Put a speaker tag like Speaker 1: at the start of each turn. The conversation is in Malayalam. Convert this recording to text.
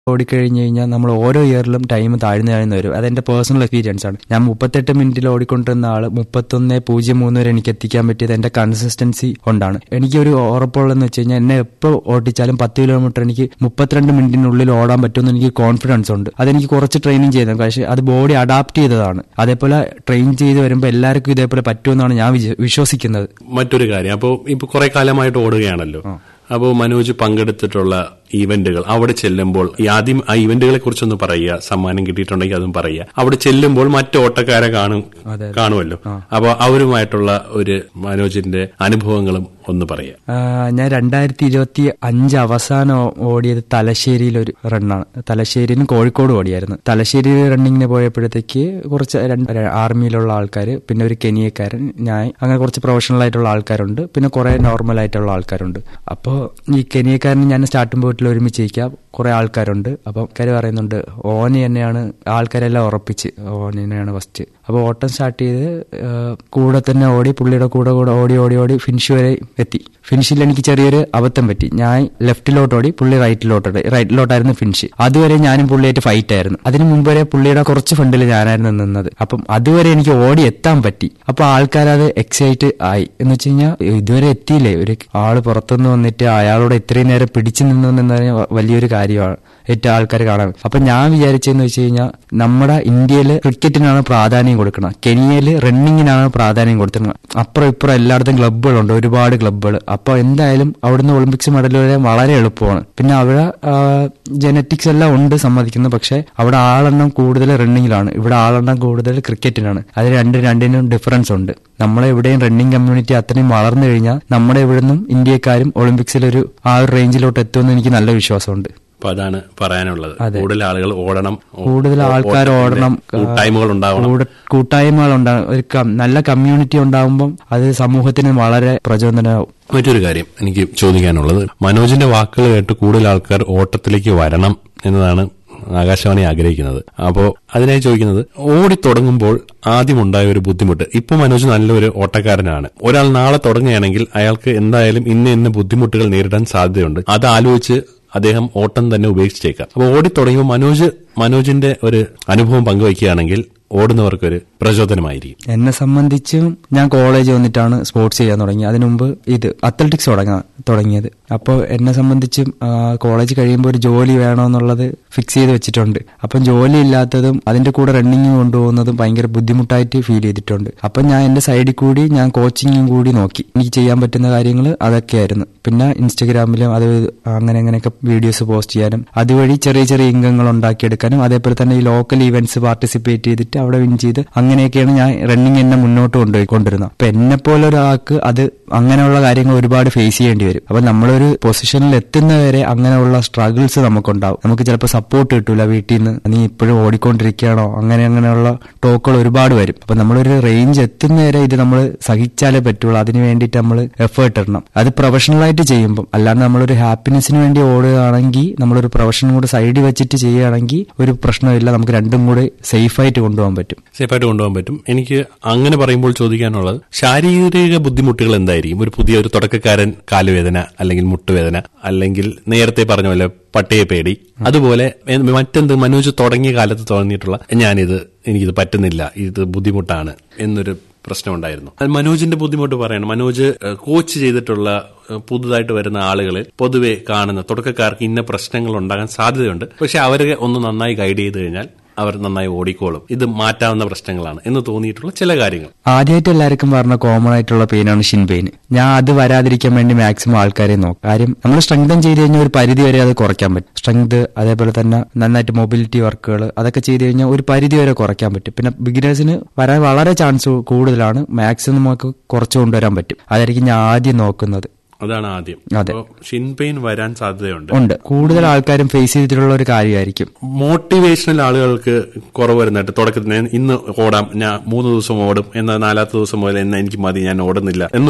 Speaker 1: ഓടിക്കഴിഞ്ഞ് കഴിഞ്ഞാൽ നമ്മൾ ഓരോ ഇയറിലും ടൈം താഴ്ന്നു താഴ്ന്നു വരും അതെന്റെ പേഴ്സണൽ എക്സ്പീരിയൻസ് ആണ് ഞാൻ മുപ്പത്തെട്ട് മിനിറ്റിൽ ഓടിക്കൊണ്ടിരുന്ന ആള് മുപ്പത്തൊന്ന് പൂജ്യം മൂന്ന് വരെ എനിക്ക് എത്തിക്കാൻ പറ്റിയത് എന്റെ കൺസിസ്റ്റൻസി കൊണ്ടാണ് എനിക്കൊരു ഉറപ്പുള്ളതെന്ന് വെച്ച് കഴിഞ്ഞാൽ എന്നെ എപ്പോൾ ഓടിച്ചാലും പത്ത് കിലോമീറ്റർ എനിക്ക് മുപ്പത്തിരണ്ട് മിനിറ്റിനുള്ളിൽ ഓടാൻ പറ്റുമെന്ന് എനിക്ക് കോൺഫിഡൻസ് ഉണ്ട് അതെനിക്ക് കുറച്ച് ട്രെയിനിങ് ചെയ്തത് പക്ഷേ അത് ബോഡി അഡാപ്റ്റ് ചെയ്തതാണ് അതേപോലെ ട്രെയിൻ ചെയ്ത് വരുമ്പോൾ എല്ലാവർക്കും ഇതേപോലെ പറ്റുമെന്നാണ് ഞാൻ വിശ്വ- വിശ്വസിക്കുന്നത്
Speaker 2: മറ്റൊരു കാര്യം അപ്പോൾ ഇപ്പൊ കുറെ കാലമായിട്ട് ഓടുകയാണല്ലോ അപ്പോൾ മനോജ് പങ്കെടുത്തിട്ടുള്ള ഈവന്റുകൾ അവിടെ ചെല്ലുമ്പോൾ ഈ ആദ്യം ആ ഈവന്റുകളെ കുറിച്ചൊന്ന് പറയുക സമ്മാനം കിട്ടിയിട്ടുണ്ടെങ്കിൽ അതും പറയുക അവിടെ ചെല്ലുമ്പോൾ മറ്റു ഓട്ടക്കാരെ കാണും
Speaker 1: അതെ.
Speaker 2: കാണുമല്ലോ അപ്പോൾ അവരുമായിട്ടുള്ള ഒരു മനോജിന്റെ അനുഭവങ്ങളും ഒന്ന് പറയുക
Speaker 1: ആ, ഞാൻ രണ്ടായിരത്തി ഇരുപത്തി അഞ്ച് അവസാനം ഓ- ഓടിയത് തലശ്ശേരിയിൽ ഒരു റണ്ണാണ് തലശ്ശേരിയിലും കോഴിക്കോട് ഓടിയായിരുന്നു തലശ്ശേരി റണ്ണിങ്ങിന് പോയപ്പോഴത്തേക്ക് കുറച്ച് രണ്ട് ആർമിയിലുള്ള ആൾക്കാർ പിന്നെ ഒരു കെനിയക്കാരൻ ഞാൻ അങ്ങനെ കുറച്ച് പ്രൊഫഷണൽ ആയിട്ടുള്ള ആൾക്കാരുണ്ട് പിന്നെ കുറെ നോർമൽ ആയിട്ടുള്ള ആൾക്കാരുണ്ട് അപ്പോൾ ഈ കെനിയക്കാരൻ ഞാൻ സ്റ്റാർട്ടിംഗ് പോയിട്ടിൽ ഒരുമിച്ച് ഇരിക്കാം കുറെ ആൾക്കാരുണ്ട് അപ്പം ആൾക്കാർ പറയുന്നുണ്ട് ഓന് തന്നെയാണ് ആൾക്കാരെല്ലാം ഉറപ്പിച്ച് ഓന് തന്നെയാണ് ഫസ്റ്റ് അപ്പോൾ ഓട്ടം സ്റ്റാർട്ട് ചെയ്ത് ആ, കൂടെ തന്നെ ഓടി പുള്ളിയുടെ കൂടെ കൂടെ ഓടി ഓടി ഓടി ഫിനിഷ് വരെ എത്തി ഫിനിഷിൽ എനിക്ക് ചെറിയൊരു അബദ്ധം പറ്റി ഞാൻ ലെഫ്റ്റിലോട്ട് ഓടി പുള്ളി റൈറ്റിലോട്ട് ഓടി റൈറ്റിലോട്ടായിരുന്നു ഫിനിഷ് അതുവരെ ഞാനും പുള്ളിയായിട്ട് ഫൈറ്റ് ആയിരുന്നു അതിന് മുമ്പ് വരെ പുള്ളിയുടെ കുറച്ച് ഫണ്ടിൽ ഞാനായിരുന്നു നിന്നത് അപ്പം അതുവരെ എനിക്ക് ഓടി എത്താൻ പറ്റി അപ്പൊ ആൾക്കാരത് എക്സൈറ്റ് ആയി എന്ന് വെച്ച് കഴിഞ്ഞാൽ ഇതുവരെ എത്തിയില്ലേ ഒരു ആള് പുറത്തുനിന്ന് വന്നിട്ട് അയാളോട് ഇത്രയും നേരം പിടിച്ചു നിന്നു എന്ന് പറഞ്ഞാൽ വലിയൊരു കാര്യമാണ് ഏറ്റവും ആൾക്കാർ കാണാൻ അപ്പൊ ഞാൻ വിചാരിച്ചെന്ന് വെച്ച് കഴിഞ്ഞാൽ നമ്മുടെ ഇന്ത്യയിൽ ക്രിക്കറ്റിനാണ് പ്രാധാന്യം കൊടുക്കണം കെനിയയില് റണ്ണിങ്ങിനാണ് പ്രാധാന്യം കൊടുത്തിരുന്നത് അപ്പുറം ഇപ്പുറം എല്ലായിടത്തും ക്ലബ്ബുകളുണ്ട് ഒരുപാട് ക്ലബ്ബുകൾ അപ്പൊ എന്തായാലും അവിടുന്ന് ഒളിമ്പിക്സ് മെഡൽ വരാൻ വളരെ എളുപ്പമാണ് പിന്നെ അവിടെ ജനറ്റിക്സ് എല്ലാം ഉണ്ട് സമ്മതിക്കുന്നു പക്ഷെ അവിടെ ആളെണ്ണം കൂടുതൽ റണ്ണിങ്ങിലാണ് ഇവിടെ ആളെണ്ണം കൂടുതൽ ക്രിക്കറ്റിനാണ് അത് രണ്ട് രണ്ടിനും ഡിഫറൻസ് ഉണ്ട് നമ്മളെ എവിടെയും റണ്ണിങ് കമ്മ്യൂണിറ്റി അത്രയും വളർന്നു കഴിഞ്ഞാൽ നമ്മുടെ ഇവിടുന്നും ഇന്ത്യക്കാരും ഒളിമ്പിക്സിലൊരു ആ ഒരു റേഞ്ചിലോട്ട് എത്തുമെന്ന് എനിക്ക് നല്ല വിശ്വാസമുണ്ട്
Speaker 2: അപ്പൊ അതാണ് പറയാനുള്ളത് കൂടുതൽ ആളുകൾ ഓടണം ഓ-
Speaker 1: കൂടുതൽ ആൾക്കാർ
Speaker 2: ഓട്ടത്തിന്റെ
Speaker 1: ഓടണം
Speaker 2: കൂട്ടായ്മകൾ ഉണ്ടാവണം
Speaker 1: കൂടെ- കൂട്ടായ്മകൾ ഉണ്ടാകും ഒരു കം- നല്ല കമ്മ്യൂണിറ്റി ഉണ്ടാകുമ്പം അത് സമൂഹത്തിന് വളരെ പ്രചോദനമാവും
Speaker 2: മറ്റൊരു കാര്യം എനിക്ക് ചോദിക്കാനുള്ളത് മനോജിന്റെ വാക്കുകൾ കേട്ട് കൂടുതൽ ആൾക്കാർ ഓട്ടത്തിലേക്ക് വരണം എന്നതാണ് ആകാശവാണി ആഗ്രഹിക്കുന്നത് അപ്പോ അതിനായി ചോദിക്കുന്നത് ഓടി തുടങ്ങുമ്പോൾ ആദ്യം ഉണ്ടായ ഒരു ബുദ്ധിമുട്ട് ഇപ്പൊ മനോജ് നല്ലൊരു ഓട്ടക്കാരനാണ് ഒരാൾ നാളെ തുടങ്ങുകയാണെങ്കിൽ അയാൾക്ക് എന്തായാലും ഇന്ന ഇന്ന ബുദ്ധിമുട്ടുകൾ നേരിടാൻ സാധ്യതയുണ്ട് അത് ആലോചിച്ച് അദ്ദേഹം ഓട്ടം തന്നെ ഉപേക്ഷിച്ചേക്കാം അപ്പോൾ ഓടി തുടങ്ങുമ്പോൾ മനോജ് മനോജിന്റെ ഒരു അനുഭവം പങ്കുവയ്ക്കുകയാണെങ്കിൽ ഓടുന്നവർക്കൊരു പ്രചോദനമായിരിക്കും
Speaker 1: എന്നെ സംബന്ധിച്ചും ഞാൻ കോളേജ് വന്നിട്ടാണ് സ്പോർട്സ് ചെയ്യാൻ തുടങ്ങി അതിനു മുമ്പ് ഇത് അത്ലറ്റിക്സ് തുടങ്ങാൻ തുടങ്ങിയത് അപ്പോൾ എന്നെ സംബന്ധിച്ചും ആ, കോളേജ് കഴിയുമ്പോൾ ഒരു ജോലി വേണമെന്നുള്ളത് ഫിക്സ് ചെയ്ത് വെച്ചിട്ടുണ്ട് അപ്പം ജോലി ഇല്ലാത്തതും അതിന്റെ കൂടെ റണ്ണിങ് കൊണ്ടുപോകുന്നതും ഭയങ്കര ബുദ്ധിമുട്ടായിട്ട് ഫീൽ ചെയ്തിട്ടുണ്ട് അപ്പം ഞാൻ എന്റെ സൈഡിൽ കൂടി ഞാൻ കോച്ചിങ്ങും കൂടി നോക്കി എനിക്ക് ചെയ്യാൻ പറ്റുന്ന കാര്യങ്ങൾ അതൊക്കെയായിരുന്നു പിന്നെ ഇൻസ്റ്റഗ്രാമിലും അത് അങ്ങനെ അങ്ങനെയൊക്കെ വീഡിയോസ് പോസ്റ്റ് ചെയ്യാനും അതുവഴി ചെറിയ ചെറിയ ഇൻകങ്ങൾ ഉണ്ടാക്കിയെടുക്കാനും അതേപോലെ തന്നെ ഈ ലോക്കൽ ഈവന്റ്സ് പാർട്ടിസിപ്പേറ്റ് ചെയ്തിട്ട് അവിടെ വിൻ ചെയ്ത് അങ്ങനെയൊക്കെയാണ് ഞാൻ റണ്ണിങ് എന്നെ മുന്നോട്ട് കൊണ്ടുപോയിക്കൊണ്ടിരുന്നത് അപ്പൊ എന്നെ പോലെ ഒരാൾക്ക് അത് അങ്ങനെയുള്ള കാര്യങ്ങൾ ഒരുപാട് ഫേസ് ചെയ്യേണ്ടി വരും അപ്പൊ നമ്മളൊരു പൊസിഷനിൽ എത്തുന്നവരെ അങ്ങനെയുള്ള സ്ട്രഗിൾസ് നമുക്കുണ്ടാവും നമുക്ക് ചിലപ്പോൾ സപ്പോർട്ട് കിട്ടൂല വീട്ടിൽ നിന്ന് നീ ഇപ്പോഴും ഓടിക്കൊണ്ടിരിക്കുകയാണോ അങ്ങനെ അങ്ങനെയുള്ള ടോക്കുകൾ ഒരുപാട് വരും അപ്പൊ നമ്മളൊരു റേഞ്ച് എത്തുന്നവരെ ഇത് നമ്മൾ സഹിച്ചാലേ പറ്റുള്ളൂ അതിന് വേണ്ടിയിട്ട് നമ്മൾ എഫേർട്ട് ഇടണം അത് പ്രൊഫഷണലായിട്ട് ചെയ്യുമ്പോൾ അല്ലാണ്ട് നമ്മളൊരു ഹാപ്പിനെസ്സിന് വേണ്ടി ഓടുകയാണെങ്കിൽ നമ്മളൊരു പ്രൊഫഷൻ കൂടെ സൈഡിൽ വെച്ചിട്ട് ചെയ്യുകയാണെങ്കിൽ ഒരു പ്രശ്നമില്ല നമുക്ക് രണ്ടും കൂടെ സേഫായിട്ട് കൊണ്ടുപോകാൻ പറ്റും
Speaker 2: സേഫായിട്ട് കൊണ്ടുപോകാൻ പറ്റും എനിക്ക് അങ്ങനെ പറയുമ്പോൾ ചോദിക്കാനുള്ളത് ശാരീരിക ബുദ്ധിമുട്ടുകൾ എന്തായിരിക്കും ഒരു പുതിയ ഒരു തുടക്കക്കാരൻ കാലുവേദന അല്ലെങ്കിൽ മുട്ടുവേദന അല്ലെങ്കിൽ നേരത്തെ പറഞ്ഞ പോലെ പട്ടയെ പേടി അതുപോലെ എ- മറ്റെന്ത് മനോജ് തുടങ്ങിയ കാലത്ത് തോന്നിയിട്ടുള്ള ഞാനിത് എനിക്കിത് പറ്റുന്നില്ല ഇത് ബുദ്ധിമുട്ടാണ് എന്നൊരു പ്രശ്നമുണ്ടായിരുന്നു അത് മനോജിന്റെ ബുദ്ധിമുട്ട് പറയണം മനോജ് ഏഹ്, കോച്ച് ചെയ്തിട്ടുള്ള ഏഹ്, പുതുതായിട്ട് വരുന്ന ആളുകളിൽ പൊതുവെ കാണുന്ന തുടക്കക്കാർക്ക് ഇന്ന പ്രശ്നങ്ങൾ ഉണ്ടാകാൻ സാധ്യതയുണ്ട് പക്ഷെ അവരെ ഒന്ന് നന്നായി ഗൈഡ് ചെയ്ത് കഴിഞ്ഞാൽ അവർ നന്നായി ഓടിക്കോളും ഇത് മാറ്റാവുന്ന പ്രശ്നങ്ങളാണ് എന്ന് തോന്നിയിട്ടുള്ള ചില കാര്യങ്ങൾ
Speaker 1: ആദ്യമായിട്ട് എല്ലാവർക്കും പറഞ്ഞ കോമൺ ആയിട്ടുള്ള പെയിനാണ് ഷിൻ പെയിൻ ഞാൻ അത് വരാതിരിക്കാൻ വേണ്ടി മാക്സിമം ആൾക്കാരെ നോക്കും കാര്യം നമ്മൾ സ്ട്രെങ്തൻ ചെയ്ത് കഴിഞ്ഞാൽ ഒരു പരിധി വരെ അത് കുറയ്ക്കാൻ പറ്റും സ്ട്രെങ്ത് അതേപോലെ തന്നെ നന്നായിട്ട് മൊബിലിറ്റി വർക്കുകൾ അതൊക്കെ ചെയ്ത് കഴിഞ്ഞാൽ ഒരു പരിധി വരെ കുറയ്ക്കാൻ പറ്റും പിന്നെ ബിഗിനേഴ്സിന് വരാൻ വളരെ ചാൻസ് കൂടുതലാണ് മാക്സിമം നമുക്ക് കുറച്ച് കൊണ്ടുവരാൻ പറ്റും അതായിരിക്കും ഞാൻ ആദ്യം നോക്കുന്നത്
Speaker 2: അതാണ് ആദ്യം
Speaker 1: അതെ.
Speaker 2: അപ്പോ ഷിൻ പെയിൻ വരാൻ സാധ്യതയുണ്ട്
Speaker 1: ഉണ്ട് കൂടുതൽ ആൾക്കാരും ഫേസ് ചെയ്തിട്ടുള്ള ഒരു കാര്യമായിരിക്കും
Speaker 2: മോട്ടിവേഷണൽ ആളുകൾക്ക് കുറവ് വരുന്നുണ്ട് തുടക്കത്തിൽ ഞാൻ ഇന്ന് ഓടാം ഞാൻ മൂന്ന് ദിവസം ഓടും എന്നാൽ നാലാമത്തെ ദിവസം മുതൽ എന്നാ എനിക്ക് മതി ഞാൻ ഓടുന്നില്ല എന്ന്